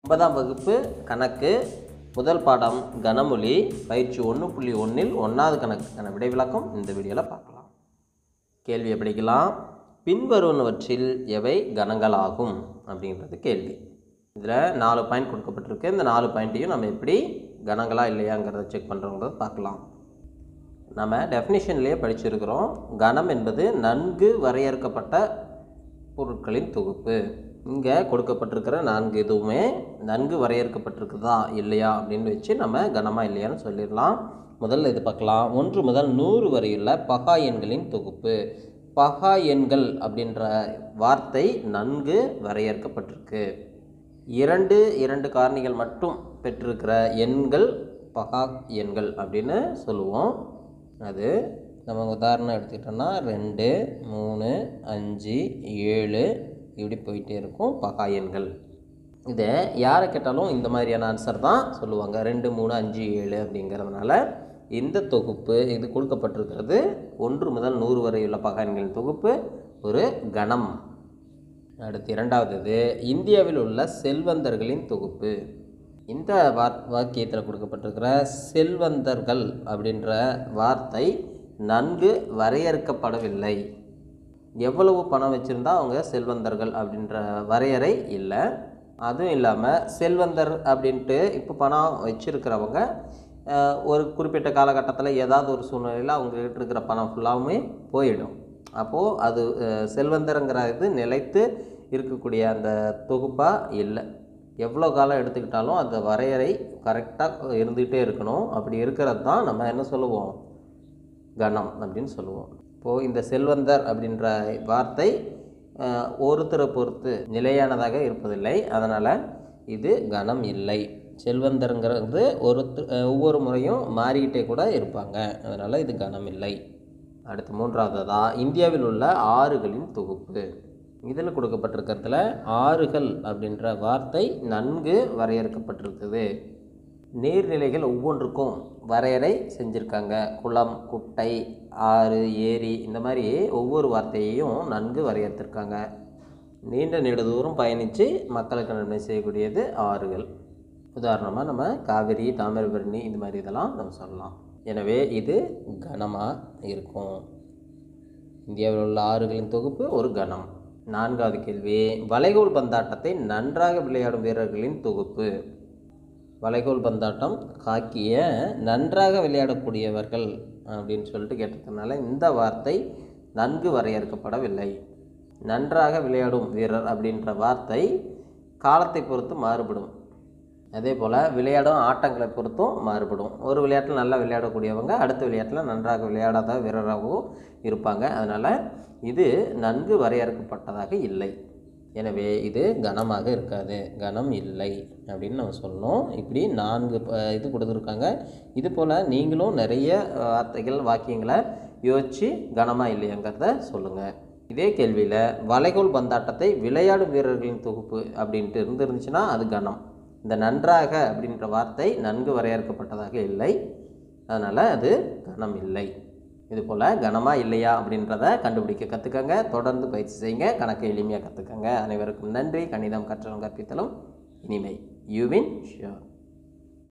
ஒன்பதாம் வகுப்பு கணக்கு முதல் பாடம் கனமொழி பயிற்சி ஒன்று புள்ளி ஒன்றில் ஒன்றாவது கணக்குக்கான விடை விளக்கம் இந்த வீடியோவில் பார்க்கலாம் கேள்வியை படிக்கலாம் பின்வருவனவற்றில் எவை கணங்களாகும் அப்படின்றது கேள்வி இதில் நாலு பாயிண்ட் கொடுக்கப்பட்டிருக்கு இந்த நாலு பாயிண்ட்டையும் நம்ம எப்படி கணங்களா இல்லையாங்கிறத செக் பண்ணுறோங்கிறத பார்க்கலாம் நம்ம டெஃபினிஷன்லேயே படிச்சிருக்கிறோம் கணம் என்பது நன்கு வரையறுக்கப்பட்ட பொருட்களின் தொகுப்பு இங்கே கொடுக்கப்பட்டிருக்கிற நான்கு இதுவுமே நன்கு வரையறுக்கப்பட்டிருக்குதா இல்லையா அப்படின்னு வச்சு நம்ம கனமா இல்லையான்னு சொல்லிடலாம் முதல்ல இது பார்க்கலாம் ஒன்று முதல் நூறு வரையுள்ள பகா எண்களின் தொகுப்பு பகா எண்கள் அப்படின்ற வார்த்தை நன்கு வரையறுக்கப்பட்டிருக்கு இரண்டு இரண்டு காரணிகள் மட்டும் பெற்றிருக்கிற எண்கள் பகா எண்கள் அப்படின்னு சொல்லுவோம் அது நம்ம உதாரணம் எடுத்துக்கிட்டோம்னா ரெண்டு மூணு அஞ்சு ஏழு இப்படி போயிட்டே இருக்கும் பகா எண்கள் இதை யாரை கேட்டாலும் இந்த மாதிரியான ஆன்சர் தான் சொல்லுவாங்க ரெண்டு மூணு அஞ்சு ஏழு அப்படிங்கிறதுனால இந்த தொகுப்பு இது கொடுக்கப்பட்டிருக்கிறது ஒன்று முதல் நூறு வரையுள்ள பகா எண்களின் தொகுப்பு ஒரு கணம் அடுத்து இரண்டாவது இது இந்தியாவில் உள்ள செல்வந்தர்களின் தொகுப்பு இந்த வார் வாக்கியத்தில் கொடுக்கப்பட்டிருக்கிற செல்வந்தர்கள் அப்படின்ற வார்த்தை நன்கு வரையறுக்கப்படவில்லை எவ்வளவு பணம் வச்சுருந்தா அவங்க செல்வந்தர்கள் அப்படின்ற வரையறை இல்லை அதுவும் இல்லாமல் செல்வந்தர் அப்படின்ட்டு இப்போ பணம் வச்சுருக்கிறவங்க ஒரு குறிப்பிட்ட காலகட்டத்தில் ஏதாவது ஒரு சூழ்நிலையில் அவங்ககிட்ட இருக்கிற பணம் ஃபுல்லாகவுமே போயிடும் அப்போது அது அஹ், செல்வந்தருங்கிற இது நிலைத்து இருக்கக்கூடிய அந்த தொகுப்பாக இல்லை எவ்வளோ காலம் எடுத்துக்கிட்டாலும் அந்த வரையறை கரெக்டாக இருந்துகிட்டே இருக்கணும் அப்படி இருக்கிறது தான் நம்ம என்ன சொல்லுவோம் கணம் அப்படின்னு சொல்லுவோம் இப்போது இந்த செல்வந்தர் அப்படின்ற வார்த்தை அஹ், ஒருத்தரை பொறுத்து நிலையானதாக இருப்பதில்லை அதனால் இது கணம் இல்லை செல்வந்தருங்கிறது ஒருத்தர் அஹ், ஒவ்வொரு முறையும் மாறிக்கிட்டே கூட இருப்பாங்க அதனால் இது கணம் இல்லை அடுத்து மூன்றாவதா இந்தியாவில் உள்ள ஆறுகளின் தொகுப்பு இதில் கொடுக்கப்பட்டிருக்கிறதுல ஆறுகள் அப்படின்ற வார்த்தை நன்கு வரையறுக்கப்பட்டிருக்குது நீர்நிலைகள் ஒவ்வொன்றுக்கும் வரையறை செஞ்சுருக்காங்க குளம் குட்டை ஆறு ஏரி இந்த மாதிரி ஒவ்வொரு வார்த்தையையும் நன்கு வரையறுத்திருக்காங்க நீண்ட நெடுதூரம் பயணித்து மக்களுக்கு நன்மை செய்யக்கூடியது ஆறுகள் உதாரணமாக நம்ம காவிரி தாமிரபரணி இந்த மாதிரி இதெல்லாம் நம்ம சொல்லலாம் எனவே இது கனமாக இருக்கும் இந்தியாவில் உள்ள ஆறுகளின் தொகுப்பு ஒரு கணம் நான்காவது கேள்வி வளைகோல் பந்தாட்டத்தை நன்றாக விளையாடும் வீரர்களின் தொகுப்பு வளைகோல் பந்தாட்டம் ஹாக்கிய நன்றாக விளையாடக்கூடியவர்கள் அப்படின்னு சொல்லிட்டு கேட்டதுனால இந்த வார்த்தை நன்கு வரையறுக்கப்படவில்லை நன்றாக விளையாடும் வீரர் அப்படின்ற வார்த்தை காலத்தை பொறுத்து மாறுபடும் அதே போல் விளையாடும் ஆட்டங்களை பொறுத்தும் மாறுபடும் ஒரு விளையாட்டில் நல்லா விளையாடக்கூடியவங்க அடுத்த விளையாட்டில் நன்றாக விளையாடாத வீரராகவும் இருப்பாங்க அதனால் இது நன்கு வரையறுக்கப்பட்டதாக இல்லை எனவே இது கனமாக இருக்காது கனம் இல்லை அப்படின்னு நம்ம சொல்லணும் இப்படி நான்கு ப- இது கொடுத்துருக்காங்க இது போல் நீங்களும் நிறைய வார்த்தைகள் வாக்கியங்களை யோசித்து கனமாக இல்லையாங்கிறத சொல்லுங்கள் இதே கேள்வியில் வளைகோல் பந்தாட்டத்தை விளையாடும் வீரர்களின் தொகுப்பு அப்படின்ட்டு இருந்துருந்துச்சுன்னா அது கனம் இந்த நன்றாக அப்படின்ற வார்த்தை நன்கு வரையறுக்கப்பட்டதாக இல்லை அதனால் அது கனம் இல்லை இது போல் கனமா இல்லையா அப்படின்றத கண்டுபிடிக்க கற்றுக்கங்க தொடர்ந்து பயிற்சி செய்யுங்க கணக்கை எளிமையாக கற்றுக்கங்க அனைவருக்கும் நன்றி கணிதம் கற்றலும் கற்பித்தலும் இனிமை யூவின் ஷியோர்